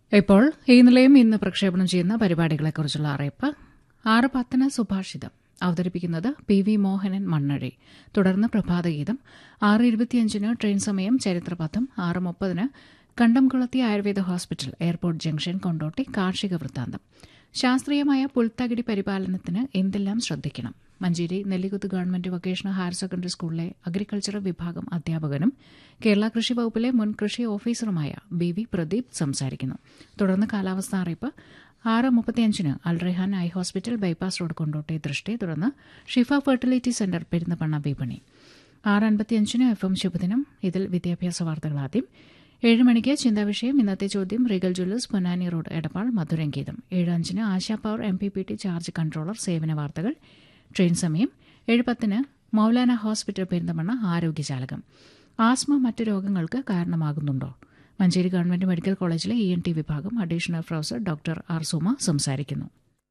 ഇപ്പോൾ ഈ നിലയം ഇന്ന് പ്രക്ഷേപണം ചെയ്യുന്ന പരിപാടികളെക്കുറിച്ചുള്ള അറിയിപ്പ് ആറ് പത്തിന് സുഭാഷിതം അവതരിപ്പിക്കുന്നത് പി വി മോഹനൻ മണ്ണഴി തുടർന്ന് പ്രഭാതഗീതം ആറ് ഇരുപത്തിയഞ്ചിന് ട്രെയിൻ സമയം ചരിത്രപഥം ആറ് മുപ്പതിന് Kandamkulathy Ayurveda hospital airport junction Kondotty കാർഷിക വൃത്താന്തം ശാസ്ത്രീയമായ പുൽത്തകിടി പരിപാലനത്തിന് എന്തെല്ലാം ശ്രദ്ധിക്കണം Manjeri Nellikuth government vocational higher secondary സ്കൂളിലെ അഗ്രികൾച്ചറൽ വിഭാഗം അധ്യാപകനും കേരള കൃഷി വകുപ്പിലെ മുൻ കൃഷി ഓഫീസറുമായ ബി വി പ്രദീപ് സംസാരിക്കുന്നു തുടർന്ന് കാലാവസ്ഥാ അറിയിപ്പ് ആറ് മുപ്പത്തിയഞ്ചിന് Alrehan eye hospital bypass road Kondotty ദൃഷ്ടി തുടർന്ന് ഷിഫ ഫെർട്ടിലിറ്റി സെന്റർ പെരുന്തപണ്ണ വിപണി ആറ് അൻപത്തിയഞ്ചിന് എഫ് എം ശുഭദിനം ഇതിൽ വിദ്യാഭ്യാസ വാർത്തകൾ ആദ്യം ഏഴ് മണിക്ക് ചിന്താവിഷയം ഇന്നത്തെ ചോദ്യം regal jewellers Ponnani road Edappal മധുരംഗീതം ഏഴ് അഞ്ചിന് Asha power M P P T charge controller സേവന വാർത്തകൾ ട്രെയിൻ സമയം ഏഴ് പത്തിന് മൌലാന ഹോസ്പിറ്റൽ പെരിന്തമണ്ണ ആരോഗ്യജാലകം ആസ്മ മറ്റ് രോഗങ്ങൾക്ക് കാരണമാകുന്നുണ്ടോ മഞ്ചേരി ഗവൺമെന്റ് മെഡിക്കൽ കോളേജിലെ ഇ എൻ ടി വിഭാഗം additional professor doctor R Suma സംസാരിക്കുന്നു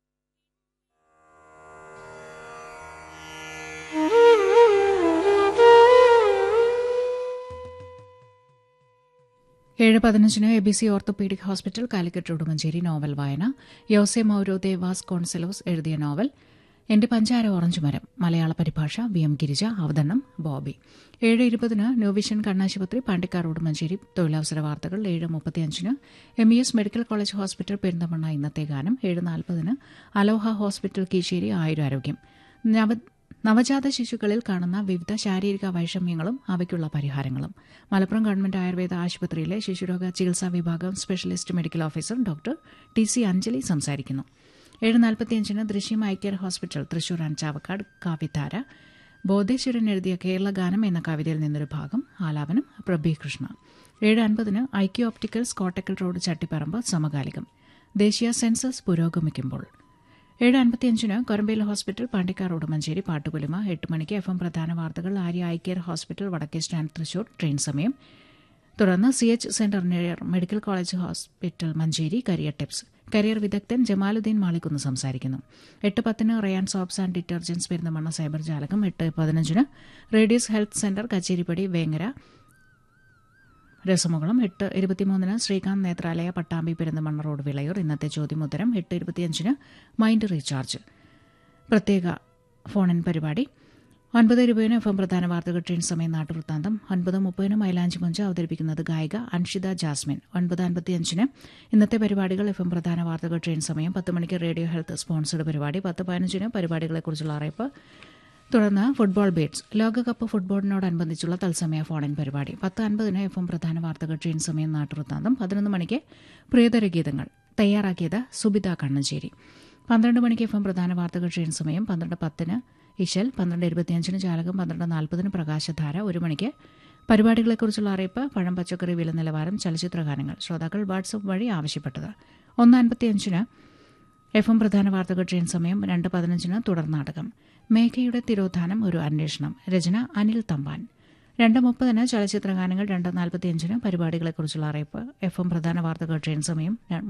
ഏഴ് പതിനഞ്ചിന് A B C orthopaedic hospital Calicut road Manjeri novel വായന യോസെ മൌരോ ദേവാസ് കോൺസെലോസ് എഴുതിയ നോവൽ എന്റെ പഞ്ചാര ഓറഞ്ച് മരം മലയാള പരിഭാഷ വി എം ഗിരിജ അവതരണം ബോബി ഏഴ് ഇരുപതിന് ന്യൂവിഷൻ കണ്ണാശുപത്രി പാണ്ടിക്കാർ റോഡ് മഞ്ചേരി തൊഴിലവസര വാർത്തകൾ ഏഴ് മുപ്പത്തിയഞ്ചിന് M E S medical college hospital Perinthalmanna ഇന്നത്തെ ഗാനം ഏഴ് നാൽപ്പതിന് അലോഹ ഹോസ്പിറ്റൽ കീശേരി ആയുരാരോഗ്യം നവ നവജാത ശിശുക്കളിൽ കാണുന്ന വിവിധ ശാരീരിക വൈഷമ്യങ്ങളും അവയ്ക്കുള്ള പരിഹാരങ്ങളും മലപ്പുറം ഗവൺമെന്റ് ആയുർവേദ ആശുപത്രിയിലെ ശിശുരോഗ ചികിത്സാ വിഭാഗം specialist medical officer doctor T C Anjali സംസാരിക്കുന്നു ഏഴ് നാൽപ്പത്തിയഞ്ചിന് Drishyam eye care hospital Thrissur അഞ്ചാവക്കാട് കാവ്യധാര ബോധേശ്വരൻ എഴുതിയ കേരള ഗാനം എന്ന കവിതയിൽ നിന്നൊരു ഭാഗം ആലാപനം പ്രഭി കൃഷ്ണ ഏഴ് അൻപതിന് IQ opticals Kottakkal road Chattiparamba സമകാലികം ദേശീയ സെൻസസ് പുരോഗമിക്കുമ്പോൾ ഏഴ് അൻപത്തിയഞ്ചിന് കൊരമ്പേൽ ഹോസ്പിറ്റൽ പാണ്ടിക്കാർ റോഡ് മഞ്ചേരി പാട്ടുപുലിമ എട്ട് മണിക്ക് എഫ് എം പ്രധാന വാർത്തകൾ ആര്യ ഐ കെയർ ഹോസ്പിറ്റൽ വടക്കേ സ്റ്റാൻഡ് തൃശൂർ ട്രെയിൻ സമയം തുടർന്ന് C H centre near medical college hospital Manjeri career tips career വിദഗ്ധൻ ജമാലുദ്ദീൻ മാളിക്കുന്ന് സംസാരിക്കുന്നു എട്ട് പത്തിന് Rayan soaps and detergents Perinthalmanna cyber ജാലകം എട്ട് പതിനഞ്ചിന് radius health centre Kacheripadi Vengara രസമുകുളം എട്ട് ഇരുപത്തിമൂന്നിന് ശ്രീകാന്ത് നേത്രാലയ പട്ടാമ്പി പെരുന്തമണ്ണ റോഡ് വിളയൂർ ഇന്നത്തെ ചോദ്യമുത്തരം എട്ട് ഇരുപത്തിയഞ്ചിന് മൈൻഡ് റീചാർജ് പ്രത്യേക ഫോൺ ഇൻ പരിപാടി ഒൻപത് ഇരുപതിന് എഫ് എം പ്രധാന വാർത്തകൾ ട്രെയിൻ സമയം നാട്ടുവൃത്താന്തം ഒൻപത് മുപ്പതിന് മൈലാഞ്ചി മഞ്ച് അവതരിപ്പിക്കുന്നത് ഗായിക അൻഷിത ജാസ്മിൻ ഒൻപത് അൻപത്തിയഞ്ചിന് ഇന്നത്തെ പരിപാടികൾ എഫ് എം പ്രധാന വാർത്തകൾ ട്രെയിൻ സമയം പത്ത് മണിക്ക് റേഡിയോ ഹെൽത്ത് സ്പോൺസർഡ് പരിപാടി പത്ത് പതിനഞ്ചിന് പരിപാടികളെക്കുറിച്ചുള്ള അറിയിപ്പ് തുടർന്ന് ഫുട്ബോൾ ബീറ്റ്സ് ലോകകപ്പ് ഫുട്ബോളിനോടനുബന്ധിച്ചുള്ള തത്സമയ ഫോണിൻ പരിപാടി പത്ത് അൻപതിന് എഫ് എം പ്രധാന വാർത്തകൾ ട്രെയിൻ സമയം നാട്ടുവൃത്താന്തം പതിനൊന്ന് മണിക്ക് പ്രിയതര ഗീതങ്ങൾ തയ്യാറാക്കിയത് സുബിത കണ്ണഞ്ചേരി പന്ത്രണ്ട് മണിക്ക് എഫ് എം പ്രധാന വാർത്തകൾ ട്രെയിൻ സമയം പന്ത്രണ്ട് പത്തിന് ഇശൽ പന്ത്രണ്ട് ഇരുപത്തിയഞ്ചിന് ജാലകം പന്ത്രണ്ട് നാൽപ്പതിന് പ്രകാശധാര ഒരു മണിക്ക് പരിപാടികളെക്കുറിച്ചുള്ള അറിയിപ്പ് പഴം പച്ചക്കറി വില നിലവാരം ചലച്ചിത്ര ഗാനങ്ങൾ ശ്രോതാക്കൾ വാട്സപ്പ് വഴി ആവശ്യപ്പെട്ടത് ഒന്ന് അൻപത്തിയഞ്ചിന് എഫ് എം പ്രധാന വാർത്തകൾ ട്രെയിൻ സമയം രണ്ട് പതിനഞ്ചിന് തുടർ നാടകം മേഘയുടെ തിരോധാനം ഒരു അന്വേഷണം രചന അനിൽ തമ്പാൻ രണ്ട് മുപ്പതിന് ചലച്ചിത്ര ഗാനങ്ങൾ രണ്ട് നാൽപ്പത്തിയഞ്ചിന് പരിപാടികളെക്കുറിച്ചുള്ള അറിയിപ്പ് എഫ് എം പ്രധാന വാർത്തകൾ ട്രെയിൻ സമയം